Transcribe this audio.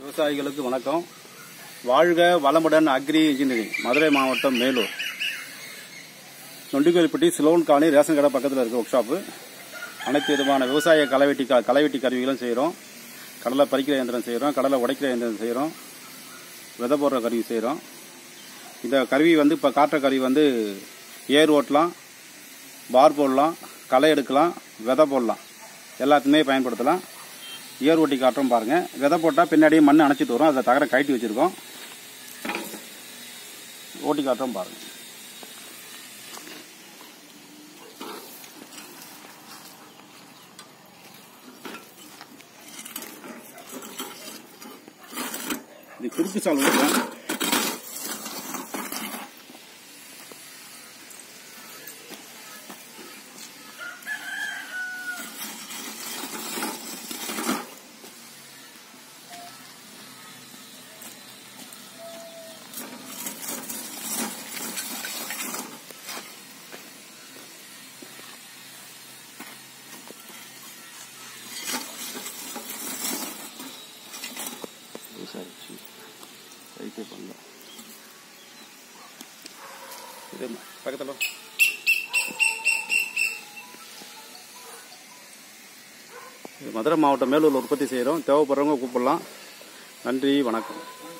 விவசாயிகளுக்கு வணக்கம் வாழ்க வளமுடன் அக்ரி இன்ஜினியரிங் மதுரை மாவட்டம் Melur Nondikovilpatti Ceylon colony ration கடை பக்கத்தில் இருக்க ஒர்க் ஷாப்பு அனைத்து விதமான விவசாய களைவெட்டி க- களைவெட்டி கருவிகளும் செய்கிறோம் கடலை பறிக்கிற இயந்திரம் செய்கிறோம் கடலை உடைக்கிற இயந்திரம் செய்கிறோம் விதை போடுற கருவி செய்கிறோம் இந்த கருவி வந்து இப்போ காட்டுற கருவி வந்து ஏர் ஓட்டலாம் பார் போடலாம் களை எடுக்கலாம் விதை போடலாம் எல்லாத்துக்குமே பயன்படுத்தலாம் ஏர் ஓட்டி காட்டுறோம் பாருங்க விதை போட்டால் பின்னாடியே மண் அணைச்சிட்டு வரும் அதை தகர கழட்டி வச்சிருக்கோம் ஓட்டி காட்டுறோம் பாருங்க இது குறுக்கு சால் ஓட்டுறோம் விசாரிச்சு ரைட்டே பண்ணல இது பக்கத்தில் இது மதுரை மாவட்டம் மேலூர் உற்பத்தி செய்கிறோம் தேவைப்படுறவங்க கூப்பிடலாம் நன்றி வணக்கம்